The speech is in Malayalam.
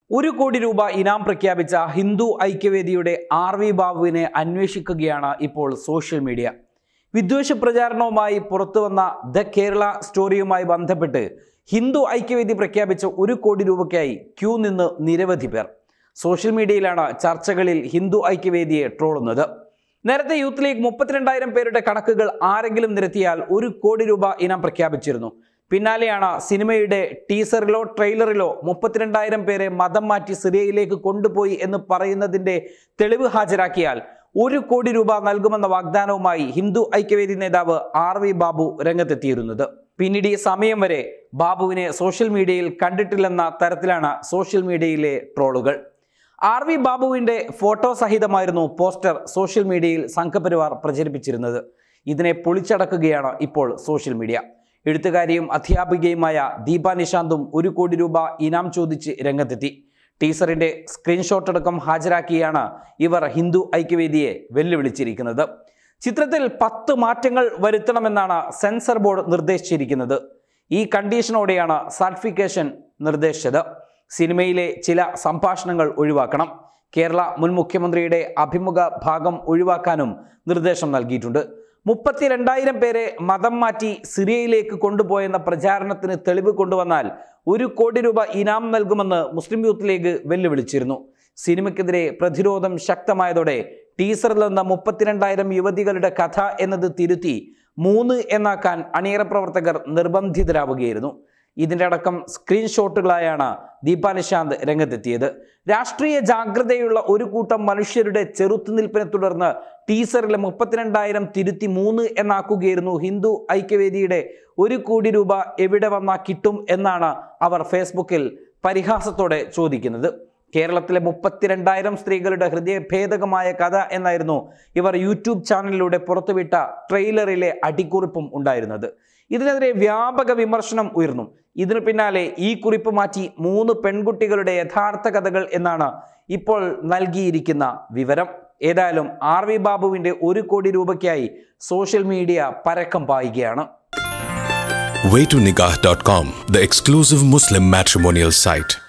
ഒരു കോടി രൂപ ഇനാം പ്രഖ്യാപിച്ച ഹിന്ദു ഐക്യവേദിയുടെ ആർ വി ബാബുവിനെ അന്വേഷിക്കുകയാണ് ഇപ്പോൾ സോഷ്യൽ മീഡിയ വിദ്വേഷ പ്രചാരണവുമായി പുറത്തുവന്ന ദ കേരള സ്റ്റോറിയുമായി ബന്ധപ്പെട്ട് ഹിന്ദു ഐക്യവേദി പ്രഖ്യാപിച്ച ഒരു കോടി രൂപയ്ക്കായി ക്യൂ നിന്ന് നിരവധി പേർ സോഷ്യൽ മീഡിയയിലാണ് ചർച്ചകളിൽ ഹിന്ദു ഐക്യവേദിയെ ട്രോളുന്നത് നേരത്തെ യൂത്ത് ലീഗ് മുപ്പത്തിരണ്ടായിരം പേരുടെ കണക്കുകൾ ആരെങ്കിലും നിരത്തിയാൽ ഒരു കോടി രൂപ ഇനം പ്രഖ്യാപിച്ചിരുന്നു പിന്നാലെയാണ് സിനിമയുടെ ടീസറിലോ ട്രെയിലറിലോ മുപ്പത്തിരണ്ടായിരം പേരെ മതം മാറ്റി സിറിയയിലേക്ക് കൊണ്ടുപോയി എന്ന് പറയുന്നതിന്റെ തെളിവ് ഹാജരാക്കിയാൽ ഒരു കോടി രൂപ നൽകുമെന്ന വാഗ്ദാനവുമായി ഹിന്ദു ഐക്യവേദി നേതാവ് ആർ വി ബാബു രംഗത്തെത്തിയിരുന്നത് പിന്നീട് ഈ സമയം വരെ ബാബുവിനെ സോഷ്യൽ മീഡിയയിൽ കണ്ടിട്ടില്ലെന്ന തരത്തിലാണ് സോഷ്യൽ മീഡിയയിലെ ട്രോളുകൾ ആർ വി ബാബുവിന്റെ ഫോട്ടോ സഹിതമായിരുന്നു പോസ്റ്റർ സോഷ്യൽ മീഡിയയിൽ സംഘപരിവാർ പ്രചരിപ്പിച്ചിരുന്നത് ഇതിനെ പൊളിച്ചടക്കുകയാണ് ഇപ്പോൾ സോഷ്യൽ മീഡിയ എഴുത്തുകാരിയും അധ്യാപികയുമായ ദീപ നിശാന്തും ഒരു കോടി രൂപ ഇനാം ചോദിച്ച് രംഗത്തെത്തി ടീസറിന്റെ സ്ക്രീൻഷോട്ട് അടക്കം ഹാജരാക്കിയാണ് ഇവർ ഹിന്ദു ഐക്യവേദിയെ വെല്ലുവിളിച്ചിരിക്കുന്നത് ചിത്രത്തിൽ പത്ത് മാറ്റങ്ങൾ വരുത്തണമെന്നാണ് സെൻസർ ബോർഡ് നിർദ്ദേശിച്ചിരിക്കുന്നത് ഈ കണ്ടീഷനോടെയാണ് സർട്ടിഫിക്കേഷൻ നിർദ്ദേശിച്ചത് സിനിമയിലെ ചില സംഭാഷണങ്ങൾ ഒഴിവാക്കണം കേരള മുൻ മുഖ്യമന്ത്രിയുടെ അഭിമുഖ ഭാഗം ഒഴിവാക്കാനും നിർദ്ദേശം നൽകിയിട്ടുണ്ട് മുപ്പത്തിരണ്ടായിരം പേരെ മതം മാറ്റി സിറിയയിലേക്ക് കൊണ്ടുപോയെന്ന പ്രചാരണത്തിന് തെളിവ് കൊണ്ടുവന്നാൽ ഒരു കോടി രൂപ ഇനാം നൽകുമെന്ന് മുസ്ലിം യൂത്ത് ലീഗ് വെല്ലുവിളിച്ചിരുന്നു സിനിമയ്ക്കെതിരെ പ്രതിരോധം ശക്തമായതോടെ ടീസറിൽ നിന്ന് മുപ്പത്തിരണ്ടായിരം യുവതികളുടെ കഥ എന്നത് തിരുത്തി മൂന്ന് എന്നാക്കാൻ അണിയറ പ്രവർത്തകർ നിർബന്ധിതരാവുകയായിരുന്നു ഇതിൻ്റെ അടക്കം സ്ക്രീൻഷോട്ടുകളായാണ് ദീപ നിശാന്ത് രംഗത്തെത്തിയത് രാഷ്ട്രീയ ജാഗ്രതയുള്ള ഒരു കൂട്ടം മനുഷ്യരുടെ ചെറുത്തുനിൽപ്പിനെ തുടർന്ന് ടീസറിലെ മുപ്പത്തിരണ്ടായിരം തിരുത്തി മൂന്ന് എന്നാക്കുകയായിരുന്നു ഹിന്ദു ഐക്യവേദിയുടെ ഒരു കോടി രൂപ എവിടെ വന്നാൽ കിട്ടും എന്നാണ് അവർ ഫേസ്ബുക്കിൽ പരിഹാസത്തോടെ ചോദിക്കുന്നത് കേരളത്തിലെ മുപ്പത്തിരണ്ടായിരം സ്ത്രീകളുടെ ഹൃദയഭേദകമായ കഥ എന്നായിരുന്നു ഇവർ യൂട്യൂബ് ചാനലിലൂടെ പുറത്തുവിട്ട ട്രെയിലറിലെ അടിക്കുറിപ്പും ഉണ്ടായിരുന്നത് ഇതിനെതിരെ വ്യാപക വിമർശനം ഉയർന്നു ഇതിനു പിന്നാലെ ഈ കുറിപ്പ് മാറ്റി മൂന്ന് പെൺകുട്ടികളുടെ യഥാർത്ഥ കഥകൾ എന്നാണ് ഇപ്പോൾ നൽകിയിരിക്കുന്ന വിവരം ഏതായാലും ആർ വി ബാബുവിന്റെ ഒരു കോടി രൂപയ്ക്കായി സോഷ്യൽ മീഡിയ പരക്കം പായുകയാണ് waytonikah.com, the exclusive Muslim matrimonial site.